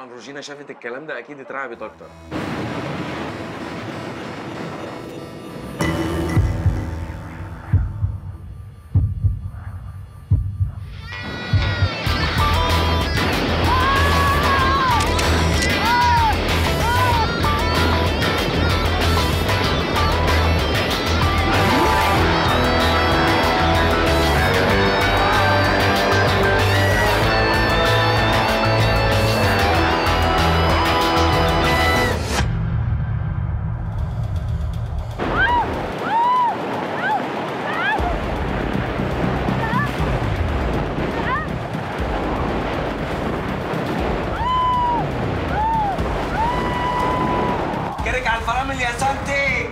طبعا روجينا شافت الكلام ده اكيد اترعبت اكتر كرك على الفرامل يا سانتي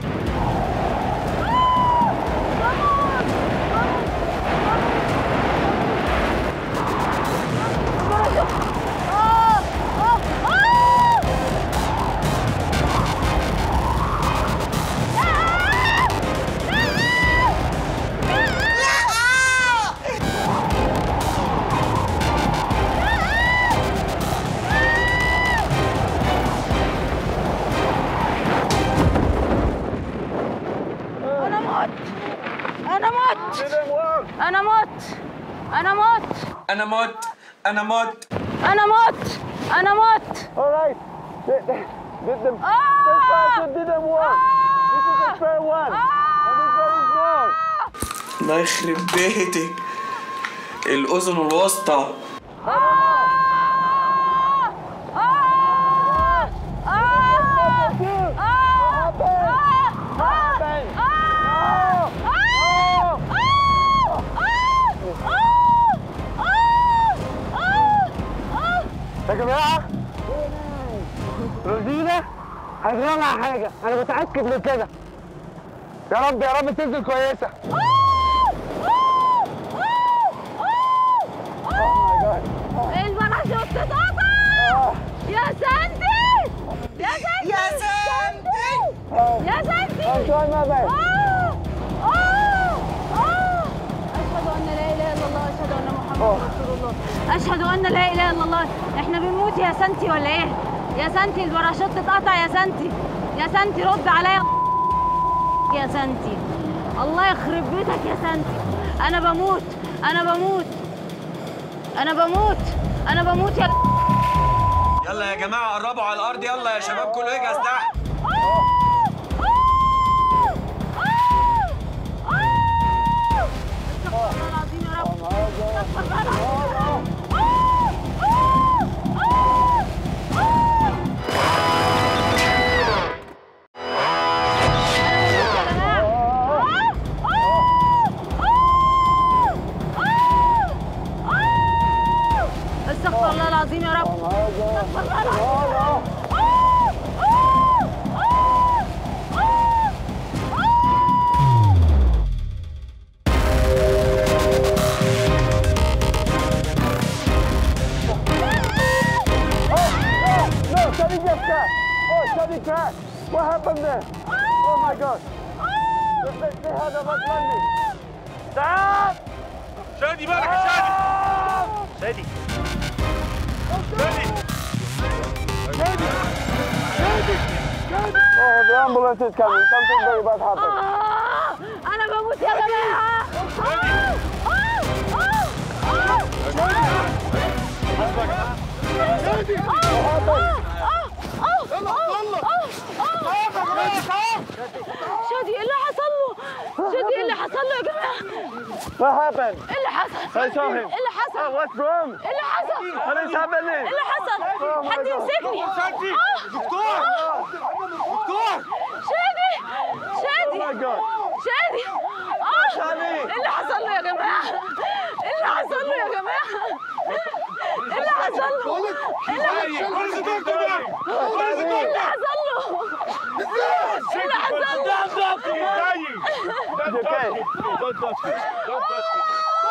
انا مت انا مت انا مت انا مت انا مت انا مت انا مت انا مت Alright. Did, did the آه! this person didn't work. This is a fair one. And it's very small. الله يخرب بيتك الاذن الوسطى يا جماعة روزينا هتغنى على حاجة أنا متأكد من كده يا رب يا رب تنزل كويسة الباراشوت اتقطع يا ساندي يا ساندي يا ساندي يا ساندي I'm trying my best. آه! آه! آه! أشهد أن لا إله إلا الله أشهد أن محمد رسول الله أشهد أن لا إله إلا الله إحنا بنموت يا سانتي ولا إيه؟ يا سانتي الباراشوت اتقطع يا سانتي يا سانتي رد عليا يا سانتي الله يخرب بيتك يا سانتي أنا بموت أنا بموت أنا بموت أنا بموت يا يلا يا جماعه قربوا على الارض يلا يا شباب كله يجهز تحت استغفر الله العظيم يا رب استغفر الله العظيم استغفر الله العظيم يا رب استغفر الله العظيم No, Shadi just crashed. Oh, Shadi crashed. What happened there? Oh my God. They, they, they had a bad landing. Stop! شادي مالك يا شادي شادي شادي Oh, the ambulance is coming. Something very bad happened. آه! أنا بموت يا جماعة آه! آه! آه! شادي ايه اللي حصل له؟ شادي ايه اللي حصل له يا جماعة؟ What happened? ايه اللي حصل؟ I saw him. ايه اللي Oh, حصل؟ what's wrong? ايه اللي حصل؟ What is happening? ايه اللي حصل؟ Oh my حد God. يمسكني شادي آه! دكتور دكتور شادي شادي Oh my God. شادي اه شادي. ايه اللي حصل له يا جماعه ايه اللي حصل له يا جماعه ايه اللي حصل له ايه اللي حصل له Where's the doctor now? Where's the ايه اللي doctor? حصل له ايه اللي حصل له He's dying. Don't You okay? touch him. Don't touch him. Don't touch him.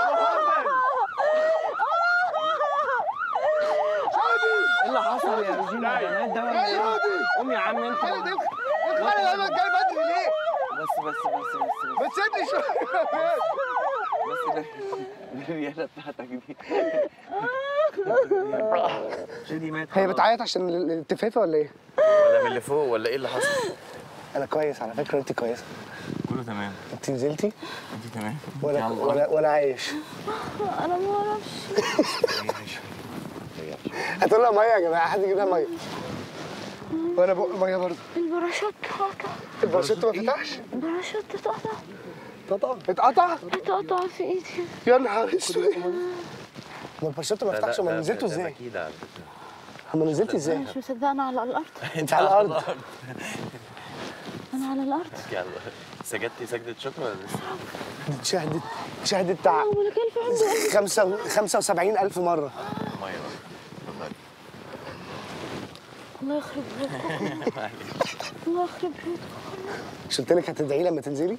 ايه اللي حصل يا روجينا يا جماعه ده ولا إيه؟ قوم يا عم انت الخالد انا جاي بدري ليه؟ بس بس بس بس ما تسيبني شويه بس بس ده الرياله بتاعتك دي جدي مات هي بتعيط عشان ال- التفافه ولا ايه؟ ولا من اللي فوق ولا ايه اللي حصل؟ انا كويس على فكره انت كويسه كله تمام انت نزلتي انت تمام ولا يلا. ولا ولا عايش انا ما اعرفش هاتوا لها ميه يا جماعه حد يجيب لها ميه وانا بق ميه برضه الباراشوت اتقطع الباراشوت ما فتحش الباراشوت اتقطع اتقطع اتقطع اتقطع في ايدي يا نهار اسود ما الباراشوت ما فتحش امال نزلتوا ازاي؟ اكيد على فكره امال نزلتي ازاي؟ مش مصدقنا على الارض انت على الأرض. انا على الارض يلا سجدتي سجدة شكر ولا لسه؟ شهدت شهدت بتاع ولا كان في عندي قلب خمسة 75000 مرة ميه بقى الله يخرب بيتكم الله يخرب بيتكم مش قلت لك هتدعي لما تنزلي؟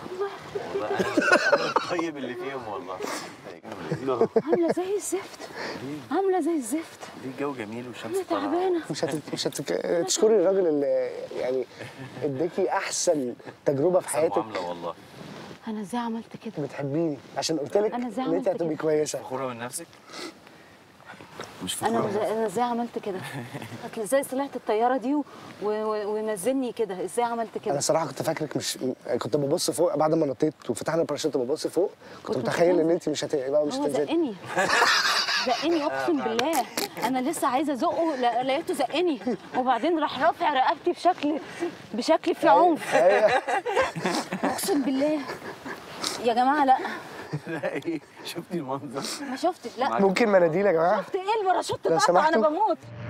الطيب اللي فيهم والله عامله زي الزفت عامله زي الزفت دي الجو جميل والشمس انا طالعه تعبانه مش هت... مش هت... تشكري الراجل اللي يعني اداكي احسن تجربة في حياتك معامله والله انا ازاي عملت كده بتحبيني عشان قلت لك أنا إزاي ان انت عملت هتبقي كده؟ كويسة فخوره من نفسك؟ مش انا فخوره إزاي- انا ازاي عملت كده أصل ازاي طلعت الطياره دي و- و- ونزلني كده ازاي عملت انا كده صراحة كنت فاكرك مش كنت ببص فوق بعد ما نطيت وفتحنا الباراشوت ببص فوق كنت كنت متخيل ان هتنزل. انت مش هتبقى مش هو هتنزلي زقني زقني اقسم بالله انا لسه عايزه ازقه لا- لقيته زقني وبعدين راح رافع رقبتي بشكل بشكل في عنف اقسم بالله يا جماعه لا لا ايه شفتي المنظر ما شفت لا ممكن مناديل يا جماعة شفت ايه الباراشوت لو اتقطع انا سمحتوا. بموت